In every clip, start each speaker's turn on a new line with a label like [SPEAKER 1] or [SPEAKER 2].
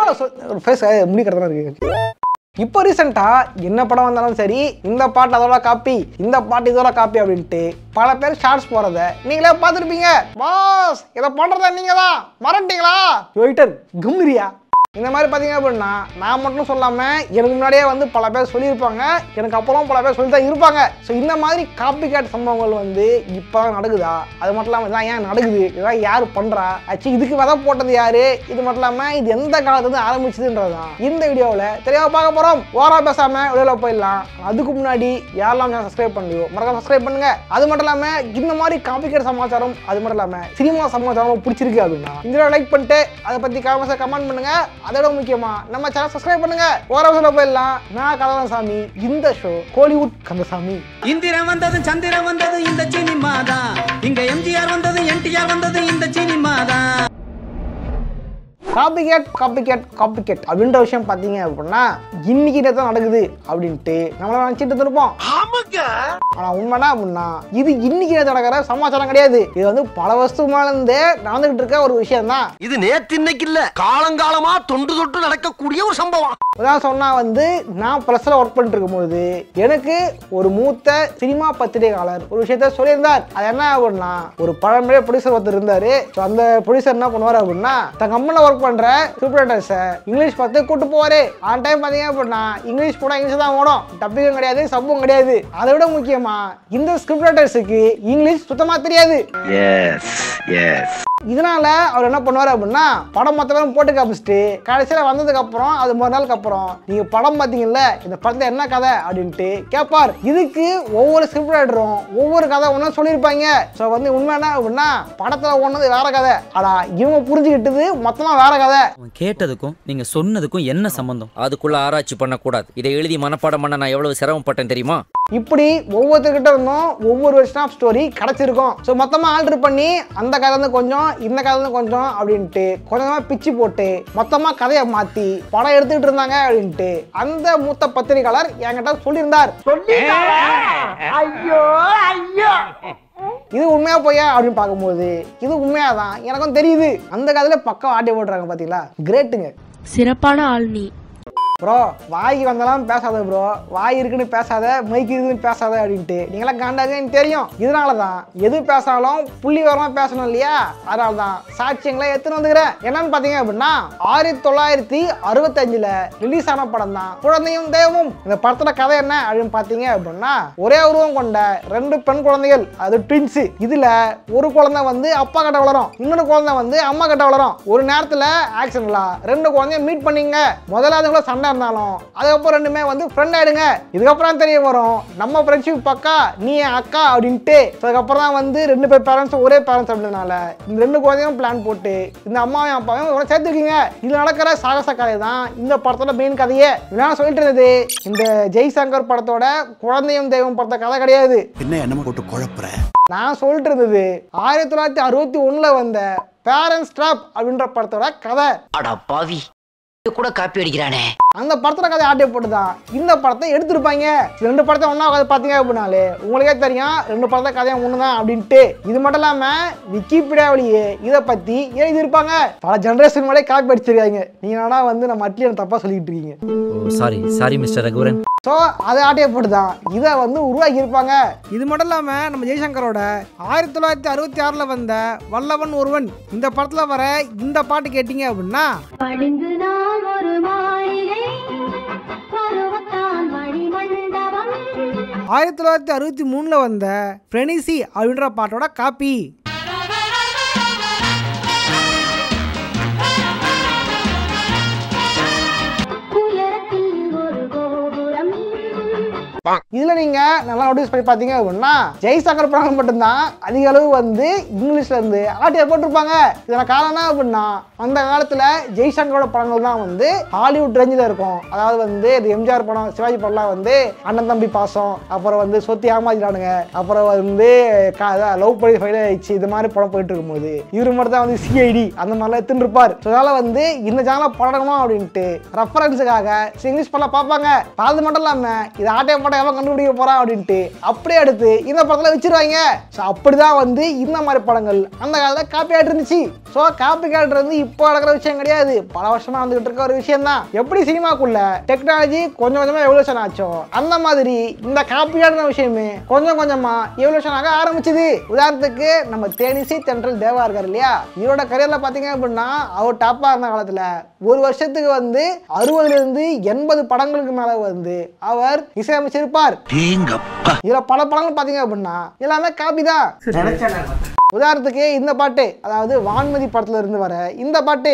[SPEAKER 1] ஒரு ஃபேஸ் முடி கடத்தான் இருக்கு இப்போ ரீசெண்டாக என்ன படம் வந்தாலும் சரி இந்த பாட்டு அதோட காப்பி இந்த பாட்டு இதோட காப்பி அப்படின்ட்டு பல பேர் ஷார்ட்ஸ் போகிறத நீங்களே பார்த்துருப்பீங்க பாஸ் இதை பண்ணுறத நீங்கள் தான் மறந்துட்டீங்களா வெயிட்டர் கம்மிரியா இந்த மாதிரி பார்த்தீங்க அப்படின்னா நான் மட்டும் சொல்லாமல் எனக்கு முன்னாடியே வந்து பல பேர் சொல்லியிருப்பாங்க எனக்கு அப்புறம் பல பேர் சொல்லி தான் இருப்பாங்க ஸோ இந்த மாதிரி காப்பி கேட் சம்பவங்கள் வந்து இப்போ நடக்குதா அது மட்டும் இல்லாமல் இதெல்லாம் ஏன் நடக்குது இதெல்லாம் யார் பண்ணுறா ஆச்சு இதுக்கு விதை போட்டது யாரு இது மட்டும் இல்லாமல் இது எந்த காலத்துலேருந்து ஆரம்பிச்சதுன்றதான் இந்த வீடியோவில் தெளிவாக பார்க்க போகிறோம் ஓரா பேசாமல் வெளியில் போயிடலாம் அதுக்கு முன்னாடி யாரெல்லாம் சேனல் சப்ஸ்கிரைப் பண்ணலையோ மறக்காம சப்ஸ்கிரைப் பண்ணுங்க அது மட்டும் இல்லாமல் இந்த மாதிரி காப்பி கேட் சமாச்சாரம் அது மட்டும் இல்லாமல் சினிமா சமாச்சாரம் பிடிச்சிருக்கு அப்படின்னா இந்த லைக் பண்ணிட்டு அதை பற்றி காமெண்ட்ஸை கமெண்ட் பண்ணுங்க அதோட முக்கியமா நம்ம சேனல் சப்ஸ்கிரைப் பண்ணுங்க ஓர சொல்ல போயிடலாம் நான் கந்தசாமி இந்த ஷோ கோலிவுட் கந்தசாமி
[SPEAKER 2] இந்திரன் வந்தது சந்திரன் வந்தது இந்த சினிமா தான் இங்க எம்ஜிஆர் வந்தது என்டிஆர் வந்தது இந்த சினிமா தான்
[SPEAKER 1] copy cat copy cat copy cat அப்படின்ற விஷயம் பார்த்தீங்க அப்படின்னா இன்னைக்கு தான் நடக்குது அப்படின்ட்டு நம்மள நினச்சிட்டு இருப்போம் ஆனா உண்மைனா அப்படின்னா இது இன்னைக்கு நேத்து நடக்கிற சமாச்சாரம் கிடையாது இது வந்து பல வருஷமால இருந்தே நடந்துகிட்டு இருக்க ஒரு விஷயம் தான்
[SPEAKER 3] இது நேத்து இன்னைக்கு இல்ல காலங்காலமா தொன்று தொட்டு நடக்கக்கூடிய ஒரு சம்பவம்
[SPEAKER 1] உதாரணம் சொன்னா வந்து நான் ப்ரெஸ்ஸில் ஒர்க் பண்ணிட்டு இருக்கும்பொழுது எனக்கு ஒரு மூத்த சினிமா பத்திரிகையாளர் ஒரு விஷயத்த சொல்லியிருந்தார் அது என்ன அப்படின்னா ஒரு பழமைய ப்ரொடியூசர் ஒருத்தர் இருந்தாரு ஸோ அந்த ப்ரொடியூசர் என்ன பண்ணுவார் அப்படின்னா தன் கம்பெனியில் ஒர்க் பண்ற ஸ்கிரிப்டர்ஸை இங்கிலீஷ் பார்த்து கூட்டு போவாரு ஆன் டைம் பார்த்தீங்க அப்படின்னா இங்கிலீஷ் போனால் இங்கிலீஷ் தான் ஓடும் டப்பிங்கும் கிடையாது சப்பும் கிடையாது அதை விட முக்கியமா இந்த ஸ்கிரிப்டர்ஸுக்கு இங்கிலீஷ் சுத்தமாக தெரியாது
[SPEAKER 3] எஸ் எஸ்
[SPEAKER 1] இதனால அவர் என்ன பண்ணுவார் அப்படின்னா படம் மொத்த பேரும் போட்டு காமிச்சிட்டு கடைசியில் வந்ததுக்கு அப்புறம் அது ஒரு நாளுக்கு அப்புறம் நீங்க படம் பார்த்தீங்கல்ல இந்த படத்துல என்ன கதை அப்படின்ட்டு கேட்பார் இதுக்கு ஒவ்வொரு ஸ்கிரிப்ட் ரைட்டரும் ஒவ்வொரு கதை ஒன்றா சொல்லியிருப்பாங்க ஸோ வந்து உண்மை என்ன அப்படின்னா படத்துல ஒன்றது வேற கதை ஆனா இவங்க புரிஞ்சுக்கிட்டது மொத்தமா வேற கதை
[SPEAKER 4] அவன் கேட்டதுக்கும் நீங்க சொன்னதுக்கும் என்ன சம்பந்தம்
[SPEAKER 5] அதுக்குள்ள ஆராய்ச்சி பண்ணக்கூடாது இதை எழுதி மனப்பாடம் பண்ண நான் எவ்வளவு சிரமப்பட்டேன் தெரியுமா
[SPEAKER 1] இப்படி ஒவ்வொருத்தர்கிட்ட இருந்தும் ஒவ்வொரு வருஷன் ஆஃப் ஸ்டோரி கிடைச்சிருக்கும் ஸோ மொத்தமாக ஆல்டர் பண்ணி அந்த கதை இருந்து கொஞ்சம் இந்த கதை இருந்து கொஞ்சம் அப்படின்ட்டு கொஞ்சமாக பிச்சு போட்டு மொத்தமாக கதையை மாற்றி படம் எடுத்துக்கிட்டு இருந்தாங்க அப்படின்ட்டு அந்த மூத்த பத்திரிகையாளர் என்கிட்ட சொல்லியிருந்தார் இது உண்மையா போயா அப்படின்னு பார்க்கும்போது இது உண்மையா தான் எனக்கும் தெரியுது அந்த கதையில பக்கம் ஆட்டி போடுறாங்க பார்த்தீங்களா கிரேட்டுங்க
[SPEAKER 6] சிறப்பான ஆள் நீ
[SPEAKER 1] ப்ரோ வாய்க்கு வந்தாலும் பேசாத ப்ரோ வாய் இருக்குன்னு பேசாத மைக்கு இருக்குன்னு பேசாத அப்படின்ட்டு நீங்களாம் காண்டாக எனக்கு தெரியும் இதனால தான் எது பேசினாலும் புள்ளி வரமா பேசணும் இல்லையா அதனால தான் சாட்சியங்களை எடுத்துன்னு வந்துக்கிறேன் என்னன்னு பார்த்தீங்க அப்படின்னா ஆயிரத்தி தொள்ளாயிரத்தி அறுபத்தஞ்சில் ரிலீஸ் ஆன படம் தான் குழந்தையும் தெய்வமும் இந்த படத்தோட கதை என்ன அப்படின்னு பார்த்தீங்க அப்படின்னா ஒரே உருவம் கொண்ட ரெண்டு பெண் குழந்தைகள் அது ட்வின்ஸ் இதுல ஒரு குழந்தை வந்து அப்பா கிட்ட வளரும் இன்னொரு குழந்தை வந்து அம்மா கிட்ட வளரும் ஒரு நேரத்துல ஆக்ஷன்ல ரெண்டு குழந்தைய மீட் பண்ணீங்க முதல்ல அதுக்குள்ள சண்டை இருந்தாலும் அதுக்கப்புறம் ரெண்டுமே வந்து ஃப்ரெண்ட் ஆயிடுங்க இதுக்கப்புறம் தெரிய வரும் நம்ம ஃப்ரெண்ட்ஷிப் பக்கா நீ என் அக்கா அப்படின்ட்டு So அதுக்கப்புறம் தான் வந்து ரெண்டு பேர் பேரண்ட்ஸ் ஒரே பேரண்ட்ஸ் அப்படின்றனால இந்த ரெண்டு குழந்தையும் பிளான் போட்டு இந்த அம்மாவையும் அப்பாவையும் கூட சேர்த்துருக்கீங்க இது நடக்கிற சாகச கதை தான் இந்த படத்தோட மெயின் கதையே நான் சொல்லிட்டு இருந்தது இந்த ஜெய்சங்கர் படத்தோட குழந்தையும் தெய்வம் படத்த கதை கிடையாது
[SPEAKER 7] என்ன என்னமோ போட்டு குழப்புற
[SPEAKER 1] நான் சொல்லிட்டு இருந்தது ஆயிரத்தி தொள்ளாயிரத்தி அறுபத்தி ஒண்ணுல வந்த பேரண்ட்ஸ் ட்ராப் அப்படின்ற படத்தோட கதை
[SPEAKER 8] அடா பாவி இது கூட காப்பி அடிக்கிறானே
[SPEAKER 1] அந்த படத்தோட கதை ஆட்டிய போட்டு தான் இந்த படத்தை எடுத்திருப்பாங்க ரெண்டு படத்தை ஒன்றா கதை பார்த்தீங்க அப்படின்னாலே உங்களுக்கே தெரியும் ரெண்டு படத்தை கதையும் ஒன்று தான் அப்படின்ட்டு இது மட்டும் இல்லாமல் விக்கிபீடியாவிலேயே இதை பற்றி எழுதியிருப்பாங்க பல ஜென்ரேஷன் மேலே காப்பி அடிச்சிருக்காங்க நீங்கள் வேணா வந்து நம்ம அட்லியை தப்பாக சொல்லிக்கிட்டு இருக்கீங்க
[SPEAKER 4] oh sorry sorry mister Raghuvaran
[SPEAKER 1] so அதை ஆட்டிய போட்டு தான் இதை வந்து உருவாக்கி இருப்பாங்க இது மட்டும் இல்லாமல் நம்ம ஜெய்சங்கரோட ஆயிரத்தி தொள்ளாயிரத்தி அறுபத்தி ஆறில் வந்த வல்லவன் ஒருவன் இந்த படத்தில் வர இந்த பாட்டு கேட்டிங்க அப்படின்னா
[SPEAKER 9] பளிங்குதான் ஒரு மாளிகை பருவத்தான் மணிமண்டபம்
[SPEAKER 1] ஆயிரத்தி தொள்ளாயிரத்தி அறுபத்தி மூணில் வந்த ஃப்ரெனிசி அப்படின்ற பாட்டோட காப்பி
[SPEAKER 9] உயரத்தில் ஒரு கோபுரம்
[SPEAKER 1] இதுல நீங்க நல்லா நோட்டீஸ் பண்ணி பாத்தீங்க அப்படின்னா ஜெய்சங்கர் படங்கள் மட்டும்தான் அதிக அளவு வந்து இங்கிலீஷ்ல இருந்து ஆட்டிய போட்டிருப்பாங்க இதன காரணம் என்ன அப்படின்னா அந்த காலத்துல ஜெய்சங்கரோட படங்கள் தான் வந்து ஹாலிவுட் ரேஞ்சில் இருக்கும் அதாவது வந்து இது எம்ஜிஆர் படம் சிவாஜி படம்லாம் வந்து அண்ணன் தம்பி பாசம் அப்புறம் வந்து சொத்தி ஏமாத்திட்டானுங்க அப்புறம் வந்து லவ் பண்ணி ஃபைல் ஆயிடுச்சு இது மாதிரி படம் போயிட்டு இருக்கும்போது இவரு மட்டும் தான் வந்து சிஐடி அந்த மாதிரிலாம் எடுத்துட்டு இருப்பார் So, அதனால வந்து இந்த சேனலை படணும் அப்படின்ட்டு ரெஃபரன்ஸுக்காக இங்கிலீஷ் படம் பார்ப்பாங்க அது மட்டும் இல்லாம இது ஆட்டைய படம் படம் எவன் கண்டுபிடிக்க போறான் அப்படின்ட்டு அப்படியே எடுத்து இந்த படத்துல வச்சிருவாங்க ஸோ அப்படிதான் வந்து இந்த மாதிரி படங்கள் அந்த காலத்தில் காப்பி ஆகிட்டு இருந்துச்சு ஸோ காப்பி காட்டுறது இப்போ நடக்கிற விஷயம் கிடையாது பல வருஷமா வந்துகிட்டு இருக்க ஒரு விஷயம் தான் எப்படி சினிமாக்குள்ள டெக்னாலஜி கொஞ்சம் கொஞ்சமா எவல்யூஷன் ஆச்சோ அந்த மாதிரி இந்த காப்பி ஆடுற விஷயமே கொஞ்சம் கொஞ்சமா எவல்யூஷன் ஆக ஆரம்பிச்சுது உதாரணத்துக்கு நம்ம தேனிசி தென்றல் தேவா இருக்காரு இல்லையா இவரோட கரியர்ல பாத்தீங்க அப்படின்னா அவர் டாப்பா இருந்த காலத்துல ஒரு வருஷத்துக்கு வந்து அறுபதுல இருந்து எண்பது படங்களுக்கு மேல வந்து அவர் இசையமைச்சிருப்பார் இதுல பல படங்கள் பாத்தீங்க அப்படின்னா எல்லாமே காப்பி தான் உதாரணத்துக்கு இந்த பாட்டு அதாவது வான்மதி படத்துல இருந்து வர இந்த பாட்டு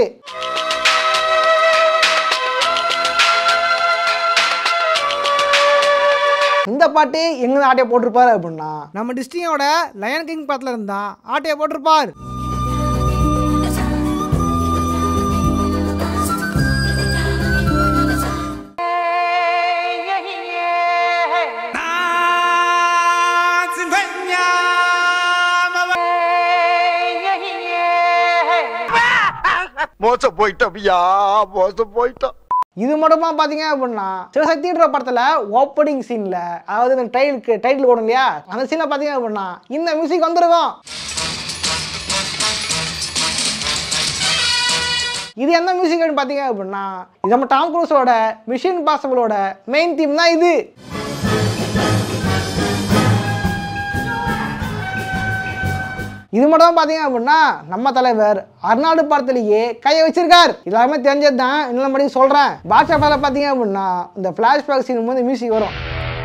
[SPEAKER 1] இந்த பாட்டு எங்க ஆட்டையை போட்டிருப்பாரு அப்படின்னா நம்ம டிஸ்டியோட லயன் கிங் படத்துல இருந்தா ஆட்டையை போட்டிருப்பார்
[SPEAKER 3] மோசம் போயிட்டோம்யா மோசம் போயிட்டோம்
[SPEAKER 1] இது மட்டுமா பாத்தீங்க அப்படின்னா சிவசக்தின்ற படத்துல ஓப்பனிங் சீன்ல அதாவது இந்த டைலுக்கு டைட்டில் ஓடும் இல்லையா அந்த சீன்ல பாத்தீங்க அப்படின்னா இந்த மியூசிக் வந்திருக்கும் இது எந்த மியூசிக்னு பார்த்தீங்க அப்படின்னா இது நம்ம டாம் க்ரூஸோட மிஷின் பாசபிளோட மெயின் தீம் தான் இது இது மட்டும் தான் பார்த்தீங்க அப்படின்னா நம்ம தலைவர் அர்நாடு படத்துலேயே கையை வச்சிருக்கார் எல்லாருமே தெரிஞ்சது தான் இன்னும் மணி சொல்கிறேன் பாட்ஷா படத்தில் பார்த்தீங்க அப்படின்னா இந்த ஃப்ளாஷ்பேக் சீன் போது மியூசிக் வரும்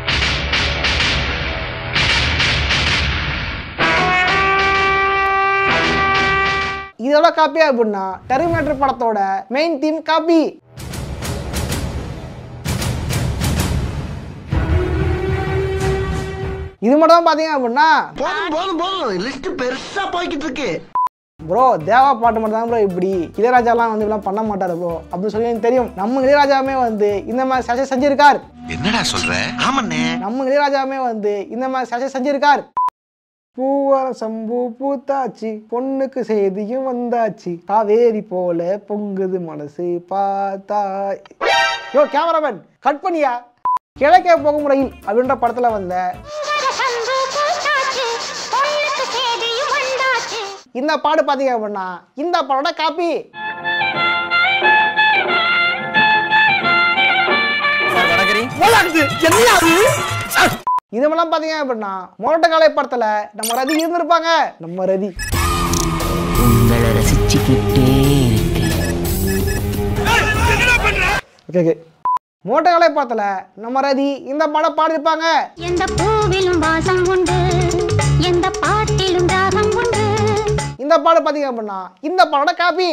[SPEAKER 1] இதோட காப்பி அப்படின்னா டெர்மினேட்டர் படத்தோட மெயின் தீம் காப்பி இது மட்டும் தான் பார்த்தீங்க அப்படின்னா
[SPEAKER 3] போதும் போதும் போதும் லிஸ்ட் பெருசா போய்கிட்டு இருக்கு
[SPEAKER 1] ப்ரோ தேவா பாட்டு மட்டும் தான் ப்ரோ இப்படி இளையராஜாலாம் வந்து இப்படிலாம் பண்ண மாட்டாரு ப்ரோ அப்படின்னு சொல்லி எனக்கு தெரியும் நம்ம இளையராஜாவே வந்து இந்த மாதிரி சஜை செஞ்சிருக்கார்
[SPEAKER 3] என்னடா சொல்ற ஆமாண்ணே
[SPEAKER 1] நம்ம இளையராஜாவே வந்து இந்த மாதிரி சஜை செஞ்சிருக்கார் பூவார சம்பு பூத்தாச்சு பொண்ணுக்கு செய்தியும் வந்தாச்சு காவேரி போல பொங்குது மனசு பார்த்தா யோ கேமராமேன் கட் பண்ணியா கிழக்கே போகும் ரயில் அப்படின்ற படத்துல வந்த
[SPEAKER 9] சம்பு பூத்தாச்சு பொண்ணுக்கு சேதியும் வந்தாச்சு
[SPEAKER 1] இந்த பாடு பார்த்தீங்க அப்படின்னா இந்த பாடோட காப்பி இதுமெல்லாம் பார்த்தீங்க அப்படின்னா மொரட்ட காலை படத்துல நம்ம ரதி இருந்திருப்பாங்க நம்ம ரதி
[SPEAKER 8] உங்களை ரசிச்சுக்கிட்டே
[SPEAKER 1] ஓகே ஓகே மோட்ட காலை படத்துல நம்ம ரதி இந்த பாடம் பாடிருப்பாங்க
[SPEAKER 9] எந்த பூவிலும் வாசம் உண்டு எந்த பாட்டிலும் ராகம் உண்டு
[SPEAKER 1] இந்த பாடு பார்த்தீங்க அப்படின்னா இந்த பாடோட காப்பி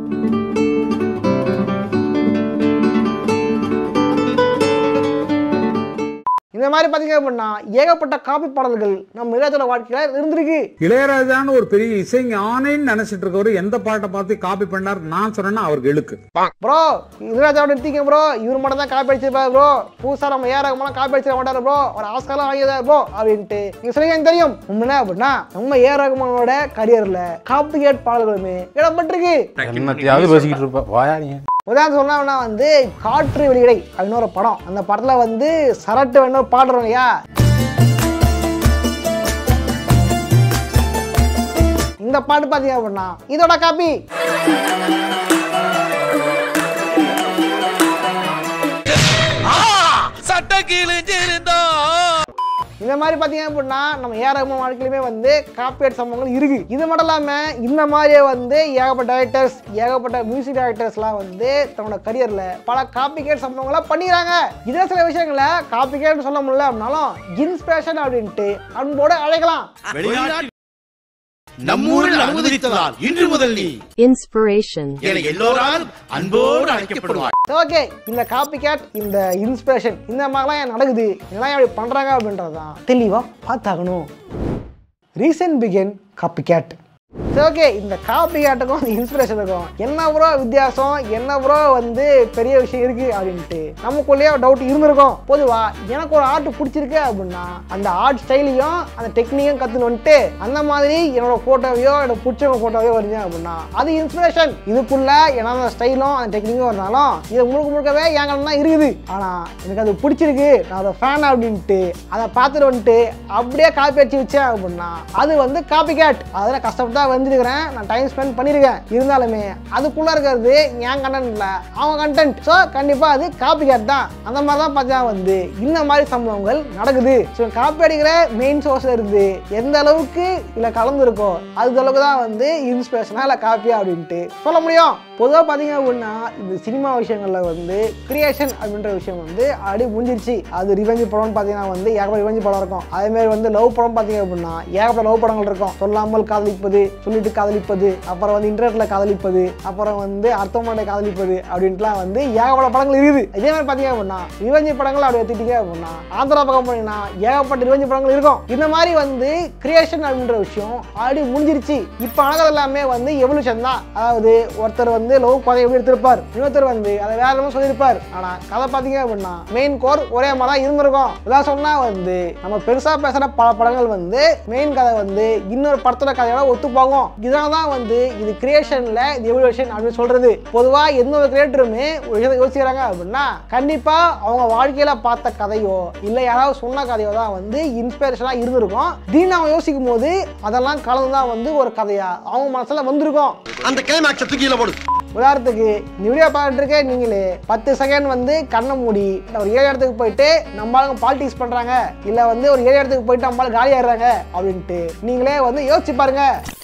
[SPEAKER 1] இந்த மாதிரி பார்த்தீங்க அப்படின்னா ஏகப்பட்ட காப்பி பாடல்கள் நம்ம இளையராஜோட வாழ்க்கையில இருந்திருக்கு
[SPEAKER 6] இளையராஜான்னு ஒரு பெரிய இசைஞானின்னு நினைச்சிட்டு இருக்கவரு எந்த பாட்டை பார்த்து காப்பி பண்ணார் நான் சொன்னேன்னா அவருக்கு இழுக்கு
[SPEAKER 1] ப்ரோ இளையராஜாவோட எடுத்தீங்க ப்ரோ இவர் மட்டும் தான் காப்பி அடிச்சிருப்பாரு ப்ரோ புதுசாக நம்ம ஏ ரகமெல்லாம் காப்பி அடிச்சிட மாட்டாரு ப்ரோ ஒரு ஆஸ்காரம் வாங்கியதார் ப்ரோ அப்படின்ட்டு நீங்க சொல்லி எனக்கு தெரியும் உண்மை அப்படின்னா நம்ம ஏ ரகுமானோட கரியர்ல காப்பி கேட் பாடல்களுமே இடம்பெற்றிருக்கு
[SPEAKER 7] என்னத்தையாவது பேசிக்கிட்டு இருப்ப வாயா நீ
[SPEAKER 1] உதாரணம் சொன்னா வந்து காற்று வெளியிடை அப்படின்னு ஒரு படம் அந்த படத்துல வந்து சரட்டு வேணும் பாடுறோம் இல்லையா இந்த பாட்டு பார்த்தீங்க அப்படின்னா இதோட காப்பி
[SPEAKER 3] சட்ட கிழிஞ்சிருந்தா
[SPEAKER 1] இந்த மாதிரி பார்த்தீங்க அப்படின்னா நம்ம ஏ ரகுமான் வாழ்க்கையிலுமே வந்து காப்பிரைட் சம்பவங்கள் இருக்கு இது மட்டும் இல்லாமல் இந்த மாதிரியே வந்து ஏகப்பட்ட டைரக்டர்ஸ் ஏகப்பட்ட மியூசிக் டைரக்டர்ஸ்லாம் வந்து தன்னோட கரியரில் பல காப்பிகேட் சம்பவங்களை பண்ணிக்கிறாங்க இதில் சில விஷயங்களை காப்பிகேட்னு சொல்ல முடியல அப்படின்னாலும் இன்ஸ்பிரேஷன் அப்படின்ட்டு அன்போடு அழைக்கலாம்
[SPEAKER 10] வெளிநாட்டு நம்மூரில் அனுமதித்ததால் இன்று முதல் நீ
[SPEAKER 11] Inspiration.
[SPEAKER 10] என எல்லோராலும் அன்போடு அழைக்கப்படுவார்
[SPEAKER 1] ஓகே இந்த காப்பி கேட் இந்த இன்ஸ்பிரேஷன் இந்த மாதிரிலாம் ஏன் நடக்குது இதெல்லாம் எப்படி பண்ணுறாங்க அப்படின்றது தான் தெளிவாக பார்த்தாகணும் ரீசன் பிகன் காப்பி கேட் சரி ஓகே இந்த காப்பி ஆட்டுக்கும் இந்த இன்ஸ்பிரேஷனுக்கும் என்ன ப்ரோ வித்தியாசம் என்ன ப்ரோ வந்து பெரிய விஷயம் இருக்கு அப்படின்ட்டு நமக்குள்ளேயே டவுட் இருந்திருக்கும் பொதுவா எனக்கு ஒரு ஆர்ட் பிடிச்சிருக்கு அப்படின்னா அந்த ஆர்ட் ஸ்டைலையும் அந்த டெக்னிக்கும் கற்றுன்னு வந்துட்டு அந்த மாதிரி என்னோட ஃபோட்டோவையோ எனக்கு பிடிச்சவங்க ஃபோட்டோவையோ வரைஞ்சேன் அப்படின்னா அது இன்ஸ்பிரேஷன் இதுக்குள்ள என்னோட ஸ்டைலும் அந்த டெக்னிக்கும் வரனாலும் இது முழுக்க முழுக்கவே என் கடன் தான் இருக்குது ஆனால் எனக்கு அது பிடிச்சிருக்கு நான் அதை ஃபேன் அப்படின்ட்டு அதை பார்த்துட்டு வந்துட்டு அப்படியே காப்பி அடிச்சு வச்சேன் அப்படின்னா அது வந்து காப்பி கேட் அதில் கஷ்டப்பட்டு தான் வந்திருக்கிறேன் நான் டைம் ஸ்பெண்ட் பண்ணியிருக்கேன் இருந்தாலுமே அதுக்குள்ளே இருக்கிறது என் கண்டென்ட் இல்லை அவங்க கண்டென்ட் ஸோ கண்டிப்பாக அது காப்பி கேட் தான் அந்த மாதிரி தான் பார்த்தா வந்து இந்த மாதிரி சம்பவங்கள் நடக்குது ஸோ காப்பி அடிக்கிற மெயின் சோர்ஸ்ல இருந்து எந்த அளவுக்கு இதில் கலந்துருக்கோ அது அளவுக்கு தான் வந்து இன்ஸ்பிரேஷனா இல்லை காப்பியா அப்படின்ட்டு சொல்ல முடியும் பொதுவாக பார்த்தீங்க அப்படின்னா இந்த சினிமா விஷயங்களில் வந்து கிரியேஷன் அப்படின்ற விஷயம் வந்து அடி முடிஞ்சிருச்சு அது ரிவெஞ்ச் படம்னு பார்த்தீங்கன்னா வந்து ஏகப்பட்ட ரிவெஞ்ச் படம் இருக்கும் அதே மாதிரி வந்து லவ் படம் பார்த்தீங்க அப்படின்னா ஏகப்பட்ட லவ் படங்கள் இருக்கும் சொல்லாமல் காதலிப்பது சொல்லிட்டு காதலிப்பது அப்புறம் வந்து இன்டர்நெட்டில் காதலிப்பது அப்புறம் வந்து அர்த்தமாட்டை காதலிப்பது அப்படின்ட்டுலாம் வந்து ஏகப்பட்ட படங்கள் இருக்குது இதே மாதிரி பார்த்தீங்க அப்படின்னா ரிவெஞ்ச் படங்கள் அப்படி எடுத்துட்டீங்க அப்படின்னா ஆந்திரா பக்கம் போனீங்கன்னா ஏகப்பட்ட ரிவெஞ்ச் படங்கள் இருக்கும் இந்த மாதிரி வந்து கிரியேஷன் அப்படின்ற விஷயம் ஆல்ரெடி முடிஞ்சிருச்சு இப்போ நடக்கிறது எல்லாமே வந்து எவல்யூஷன் தான் அதாவது ஒருத்தர் வந்து லவ் கதை எப்படி எடுத்திருப்பார் இன்னொருத்தர் வந்து அதை வேற என்னமோ சொல்லியிருப்பார் ஆனா கதை பார்த்தீங்க அப்படின்னா மெயின் கோர் ஒரே மாதிரி தான் இருந்திருக்கும் இதான் சொன்னா வந்து நம்ம பெருசா பேசுற பல படங்கள் வந்து மெயின் கதை வந்து இன்னொரு படத்தோட கதையோட ஒத்து போகும் இதனால தான் வந்து இது கிரியேஷன்ல இது எவல்யூஷன் அப்படின்னு சொல்றது பொதுவா எந்த ஒரு கிரியேட்டருமே ஒரு விஷயத்தை யோசிக்கிறாங்க அப்படின்னா கண்டிப்பா அவங்க வாழ்க்கையில பார்த்த கதையோ இல்ல யாராவது சொன்ன கதையோ தான் வந்து இன்ஸ்பிரேஷனா இருந்திருக்கும் திடீர்னு அவங்க யோசிக்கும் போது அதெல்லாம் கலந்து தான் வந்து ஒரு கதையா அவங்க மனசுல வந்திருக்கும்
[SPEAKER 3] அந்த கிளைமேக்ஸ் தூக்கில போடு
[SPEAKER 1] உதாரணத்துக்கு இந்த வீடியோ பார்த்துட்டு இருக்க நீங்களே பத்து செகண்ட் வந்து கண்ணை மூடி ஒரு ஏழு இடத்துக்கு போயிட்டு நம்மளுங்க பாலிடிக்ஸ் பண்றாங்க இல்ல வந்து ஒரு ஏழு இடத்துக்கு போயிட்டு நம்மளால காலி ஆயிடுறாங்க அப்படின்ட்டு நீங்களே வந்து யோசிச்சு பாருங்க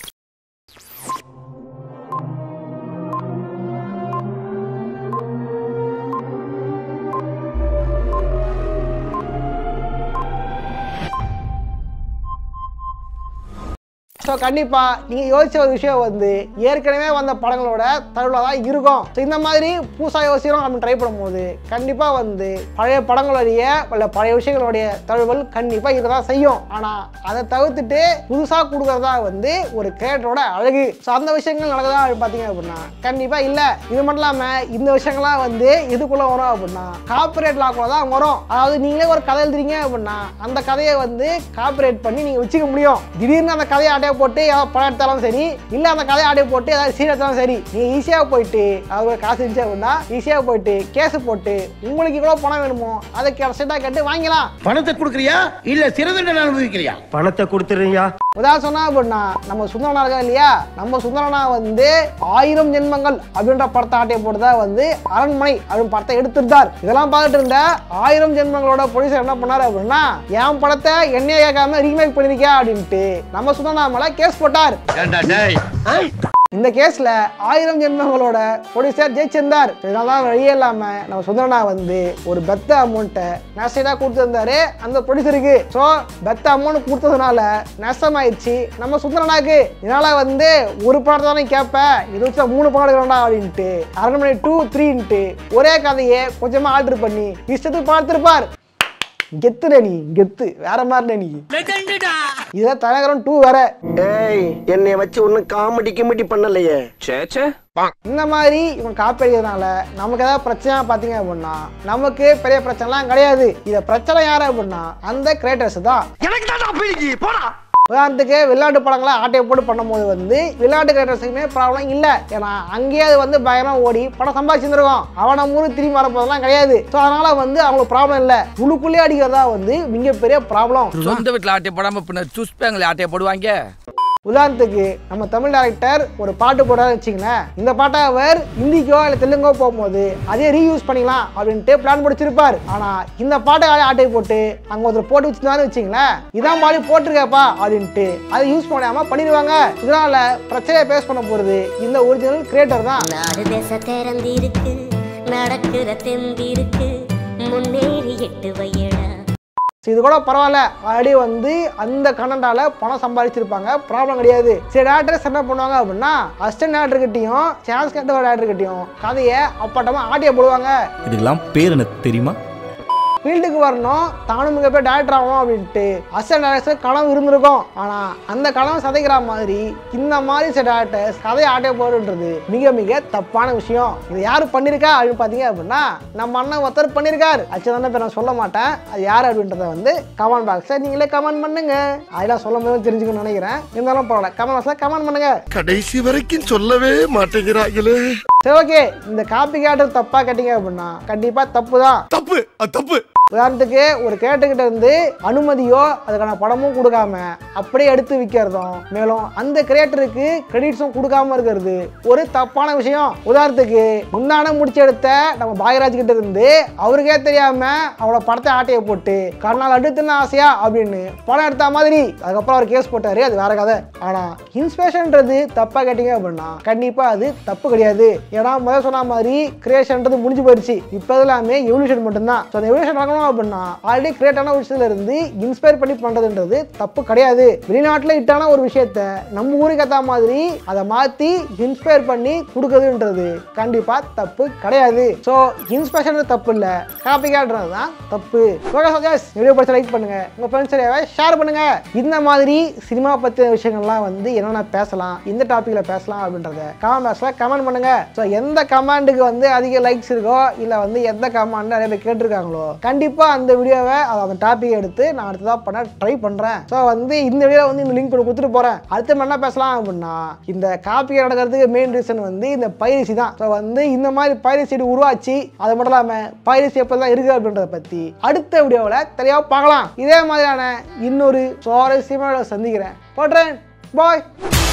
[SPEAKER 1] ஸோ கண்டிப்பாக நீங்கள் யோசிச்ச ஒரு விஷயம் வந்து ஏற்கனவே வந்த படங்களோட தழுவில் தான் இருக்கும் ஸோ இந்த மாதிரி புதுசாக யோசிக்கிறோம் அப்படின்னு ட்ரை பண்ணும்போது கண்டிப்பாக வந்து பழைய படங்களுடைய இல்லை பழைய விஷயங்களுடைய தழுவல் கண்டிப்பாக இருக்க தான் செய்யும் ஆனால் அதை தவிர்த்துட்டு புதுசாக கொடுக்குறதா வந்து ஒரு கிரியேட்டரோட அழகு ஸோ அந்த விஷயங்கள் நடக்குதா பார்த்தீங்க அப்படின்னா கண்டிப்பாக இல்லை இது மட்டும் இல்லாமல் இந்த விஷயங்கள்லாம் வந்து எதுக்குள்ளே வரும் அப்படின்னா காப்பிரைட் லாக்குள்ள தான் வரும் அதாவது நீங்களே ஒரு கதை எழுதுறீங்க அப்படின்னா அந்த கதையை வந்து காப்பிரைட் பண்ணி நீங்கள் வச்சுக்க முடியும் திடீர்னு அந்த கதையை ஆட்டையை போட்டு ஏதாவது படம் எடுத்தாலும் சரி இல்லை அந்த கதையை ஆட்டையை போட்டு ஏதாவது சீன் எடுத்தாலும் சரி நீங்கள் ஈஸியாக போயிட்டு அவங்க காசு இருந்துச்சு அப்படின்னா ஈஸியாக போயிட்டு கேஸ் போட்டு உங்களுக்கு இவ்வளோ பணம் வேணுமோ அதை கரெக்டாக கேட்டு வாங்கிக்கலாம்
[SPEAKER 10] பணத்தை கொடுக்கறியா இல்ல சிறை தண்டனை அனுபவிக்கிறியா
[SPEAKER 3] பணத்தை கொடுத்துறீங்க
[SPEAKER 1] உதாரணம் சொன்னா அப்படின்னா நம்ம சுந்தரனா இருக்கா இல்லையா நம்ம சுந்தரனா வந்து ஆயிரம் ஜென்மங்கள் அப்படின்ற படத்தை ஆட்டையை போட்டு தான் வந்து அரண்மனை அப்படின்னு படத்தை எடுத்துட்டார் இதெல்லாம் பார்த்துட்டு இருந்த ஆயிரம் ஜென்மங்களோட ப்ரொடியூசர் என்ன பண்ணாரு அப்படின்னா என் படத்தை என்னைய கேட்காம ரீமேக் பண்ணிருக்கியா அப்படின்ட்டு நம்ம சுந்தரனா மேல கேஸ் போட்டார் இந்த கேஸ்ல ஆயிரம் ஜென்மங்களோட ப்ரொடியூசர் ஜெயிச்சிருந்தார் இதனால தான் வழியே இல்லாம நம்ம சுந்தரனா வந்து ஒரு பெத்த அமௌண்ட்டை நஷ்டா கொடுத்துருந்தாரு அந்த ப்ரொடியூசருக்கு ஸோ பெத்த அமௌண்ட் கொடுத்ததுனால நஷ்டமாயிடுச்சு நம்ம சுந்தரனாக்கு இதனால வந்து ஒரு படத்தை தானே கேட்பேன் இது வச்சு மூணு படம் எடுக்கிறோம்டா அப்படின்ட்டு அரண்மனை டூ த்ரீன்ட்டு ஒரே கதையை கொஞ்சமா ஆர்டர் பண்ணி இஷ்டத்துக்கு பார்த்துருப்பார் கெத்துட நீ கெத்து வேற மாதிரி நீ இதை தலைகரம் டூ வேற
[SPEAKER 3] ஏய் என்னைய வச்சு ஒன்னும் காமெடி கிமெடி பண்ணலையே
[SPEAKER 1] இந்த மாதிரி இவன் காப்பி அடிக்கிறதுனால நமக்கு ஏதாவது பிரச்சனை பார்த்தீங்க அப்படின்னா நமக்கு பெரிய பிரச்சனைலாம் கிடையாது இதை பிரச்சனை யாரு அப்படின்னா அந்த கிரியேட்டர்ஸ் தான்
[SPEAKER 3] எனக்கு தான் பீடிக்கு போடா
[SPEAKER 1] உதாரணத்துக்கு விளையாட்டு படங்களை ஆட்டையை போட்டு பண்ணும்போது வந்து விளையாட்டு கிரியேட்டர்ஸுக்குமே ப்ராப்ளம் இல்லை ஏன்னா அங்கேயே அது வந்து பயங்கரம் ஓடி படம் சம்பாதிச்சிருந்துருக்கும் அவனை மூணு திரும்பி வரப்போதெல்லாம் கிடையாது ஸோ அதனால வந்து அவங்களுக்கு ப்ராப்ளம் இல்லை உள்ளுக்குள்ளேயே அடிக்கிறதா வந்து மிகப்பெரிய ப்ராப்ளம்
[SPEAKER 5] சொந்த வீட்டில் ஆட்டையை போடாம பின்ன சூஸ் பேங்கில் ஆட்டையை போடுவாங்க
[SPEAKER 1] உதாரணத்துக்கு நம்ம தமிழ் டேரக்டர் ஒரு பாட்டு போட்டாரு வச்சுங்களேன் இந்த பாட்டை அவர் ஹிந்திக்கோ இல்லை தெலுங்கோ போகும்போது அதே ரீயூஸ் பண்ணிக்கலாம் அப்படின்ட்டு பிளான் முடிச்சிருப்பார் ஆனா இந்த பாட்டை ஆளே ஆட்டை போட்டு அங்க ஒருத்தர் போட்டு வச்சிருந்தாரு வச்சுங்களேன் இதான் மாதிரி போட்டிருக்கேப்பா அப்படின்ட்டு அதை யூஸ் பண்ணாம பண்ணிடுவாங்க இதனால பிரச்சனையை பேஸ் பண்ண போறது இந்த ஒரிஜினல் கிரியேட்டர் தான்
[SPEAKER 9] நாடு தேச திறந்திருக்கு நடக்கிற தெம்பிருக்கு முன்னேறி எட்டு வையடா
[SPEAKER 1] So இது கூட பரவாயில்ல ஆல்ரெடி வந்து அந்த கண்டென்ட்டால பணம் சம்பாதிச்சிருப்பாங்க ப்ராப்ளம் கிடையாது சில டேரக்டர்ஸ் என்ன பண்ணுவாங்க அப்படின்னா அசிஸ்டன்ட் டேரக்டர்கிட்டையும் சான்ஸ் கேட்ட டேரக்டர்கிட்டையும் கதையை அப்பட்டமா ஆடியோ போடுவாங்க
[SPEAKER 11] இதுக்கெல்லாம் பேர் என்ன தெரியுமா
[SPEAKER 1] ஃபீல்டுக்கு வரணும் தானும் மிகப்பெரிய டேரக்டர் ஆகணும் அப்படின்ட்டு அசிஸ்டன்ட் டேரக்டர் கனவு இருந்திருக்கும் ஆனா அந்த கனவு சதைக்கிற மாதிரி இந்த மாதிரி சில டேரக்டர்ஸ் கதையை ஆட்டே போடுன்றது மிக மிக தப்பான விஷயம் இது யாரு பண்ணிருக்கா அப்படின்னு பாத்தீங்க அப்படின்னா நம்ம அண்ணன் ஒருத்தர் பண்ணிருக்காரு அச்சுதானே பேர் நான் சொல்ல மாட்டேன் அது யார் அப்படின்றத வந்து கமெண்ட் பாக்ஸ்ல நீங்களே கமெண்ட் பண்ணுங்க அதெல்லாம் சொல்லும் போது தெரிஞ்சுக்கணும்னு நினைக்கிறேன் இருந்தாலும் பரவாயில்ல கமெண்ட் பாக்ஸ்ல கமெண்ட் பண்ணுங்க
[SPEAKER 3] கடைசி வரைக்கும் சொல்லவே மாட்டேங்கிறாங்களே
[SPEAKER 1] சரி ஓகே இந்த காப்பி கேட்டது தப்பா கேட்டீங்க அப்படின்னா கண்டிப்பா தப்பு தான்
[SPEAKER 3] தப்பு அது தப்பு
[SPEAKER 1] உதாரணத்துக்கு ஒரு கேட்டுக்கிட்ட இருந்து அனுமதியோ அதுக்கான படமும் கொடுக்காம அப்படியே எடுத்து விற்கிறதும் மேலும் அந்த கிரியேட்டருக்கு கிரெடிட்ஸும் கொடுக்காம இருக்கிறது ஒரு தப்பான விஷயம் உதாரணத்துக்கு முன்னான முடிச்சு எடுத்த நம்ம பாகராஜ் கிட்ட இருந்து அவருக்கே தெரியாம அவளோட படத்தை ஆட்டையை போட்டு கண்ணால் அடுத்துன்னு ஆசையா அப்படின்னு படம் எடுத்த மாதிரி அதுக்கப்புறம் அவர் கேஸ் போட்டாரு அது வேற கதை ஆனா இன்ஸ்பிரேஷன்ன்றது தப்பா கேட்டீங்க அப்படின்னா கண்டிப்பா அது தப்பு கிடையாது ஏன்னா முதல்ல சொன்ன மாதிரி கிரியேஷன்ன்றது முடிஞ்சு போயிடுச்சு இப்போ எல்லாமே எவல்யூஷன் மட்டும்தான் ஸோ அந்த எவல்யூஷன் நடக்கணும் அப்படின்னா ஆல்ரெடி கிரியேட் ஆன விஷயத்துல இருந்து இன்ஸ்பயர் பண்ணி பண்றதுன்றது தப்பு கிடையாது வெளிநாட்டில் ஹிட்டான ஒரு விஷயத்த நம்ம ஊருக்கு ஏற்ற மாதிரி அதை மாற்றி இன்ஸ்பயர் பண்ணி கொடுக்குறதுன்றது கண்டிப்பா தப்பு கிடையாது ஸோ இன்ஸ்பிரேஷன் தப்பு இல்லை காப்பி கேட்டுறது தான் தப்பு ஓகே சஜஸ் வீடியோ படிச்சு லைக் பண்ணுங்க உங்க ஃப்ரெண்ட்ஸ் ஷேர் பண்ணுங்க இந்த மாதிரி சினிமா பற்றின விஷயங்கள்லாம் வந்து என்னென்ன பேசலாம் இந்த டாப்பிக்கில் பேசலாம் அப்படின்றத கமெண்ட் பாக்ஸில் கமெண்ட் பண்ணுங்க ஸோ எந்த கமெண்ட்டுக்கு வந்து அதிக லைக்ஸ் இருக்கோ இல்லை வந்து எந்த கமெண்ட் நிறைய பேர் கேட்டிருக்காங்களோ கண்டிப்பாக அந்த வீடியோவை அந்த டாபிக் எடுத்து நான் அடுத்ததாக பண்ண ட்ரை பண்ணுறேன் ஸோ வந்து இந்த வீடியோ வந்து இந்த லிங்க் கொடுத்துட்டு போகிறேன் அடுத்து நம்ம என்ன பேசலாம் அப்படின்னா இந்த காப்பி நடக்கிறதுக்கு மெயின் ரீசன் வந்து இந்த பைரசி தான் ஸோ வந்து இந்த மாதிரி பைரசி உருவாச்சு அது மட்டும் இல்லாமல் பைரசி எப்போ தான் இருக்குது அப்படின்றத பற்றி அடுத்த வீடியோவில் தெளிவாக பார்க்கலாம் இதே மாதிரியான இன்னொரு சுவாரஸ்யமான சந்திக்கிறேன் போட்டுறேன் பாய்